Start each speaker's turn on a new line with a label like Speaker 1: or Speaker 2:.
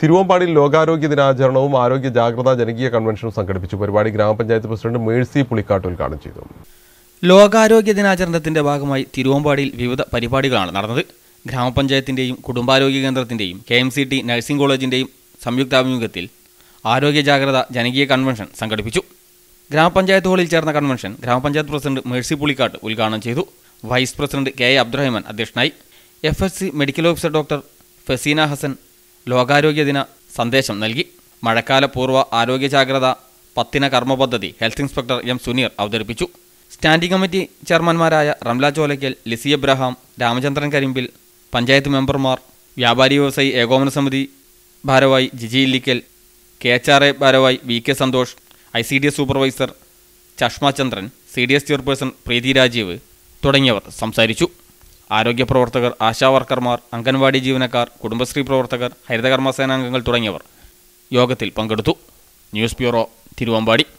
Speaker 1: തിരുവമ്പാടിയിൽ ലോകാരോഗ്യ ദിനാചരണവും ആരോഗ്യ ജാഗ്രതാ ജനകീയ കൺവെൻഷനും സംഘടിപ്പിച്ചു പരിപാടി ഗ്രാമപഞ്ചായത്ത് പ്രസിഡന്റ് മേഴ്സി പുളിക്കാട്ട് ഉദ്ഘാടനം ചെയ്തു
Speaker 2: ലോകാരോഗ്യ ദിനാചരണത്തിന്റെ ഭാഗമായി തിരുവമ്പാടിയിൽ വിവിധ പരിപാടികളാണ് നടന്നത് ഗ്രാമപഞ്ചായത്തിന്റെയും കുടുംബാരോഗ്യ കേന്ദ്രത്തിന്റെയും K M C T nursing കോളേജിന്റെയും സംയുക്താഭിമുഖ്യത്തിൽ ആരോഗ്യ ജാഗ്രത ജനകീയ കൺവെൻഷൻ സംഘടിപ്പിച്ചു ഗ്രാമപഞ്ചായത്ത് ഹാളിൽ ചേർന്ന കൺവെൻഷൻ ഗ്രാമപഞ്ചായത്ത് പ്രസിഡന്റ് മേഴ്സി പുളിക്കാട്ട് ഉദ്ഘാടനം ചെയ്തു vice president K A Abdurahman അധ്യക്ഷനായി F S C medical officer doctor Faseena Hasan ലോകാരോഗ്യ ദിന സന്ദേശം നൽകി മഴക്കാല പൂർവ്വ ആരോഗ്യ ജാഗ്രത പത്തിന കർമ്മ പദ്ധതി ഹെൽത്ത് ഇൻസ്പെക്ടർ എം സുനീർ അവതരിപ്പിച്ചു സ്റ്റാൻഡിംഗ് കമ്മിറ്റി ചെയർമാൻമാരായ റംല ചോലയ്ക്കൽ ലിസി എബ്രഹാം രാമചന്ദ്രൻ കരിമ്പിൽ പഞ്ചായത്ത് മെമ്പർമാർ വ്യാപാരി വ്യവസായി ഏകോപന സമിതി ഭാരവായി Jiji Illikkal K H R A ഭാരവായി V K Santhosh I C D S supervisor Chashma Chandran C D S chairperson Preethi Rajeev തുടങ്ങിയവർ സംസാരിച്ചു ആരോഗ്യ പ്രവർത്തകർ ആശാ വർക്കർമാർ അംഗൻവാടി ജീവനക്കാർ കുടുംബശ്രീ പ്രവർത്തകർ ഹരിതകർമ്മ സേനാംഗങ്ങൾ തുടങ്ങിയവർ യോഗത്തിൽ പങ്കെടുത്തു ന്യൂസ് ബ്യൂറോ തിരുവമ്പാടി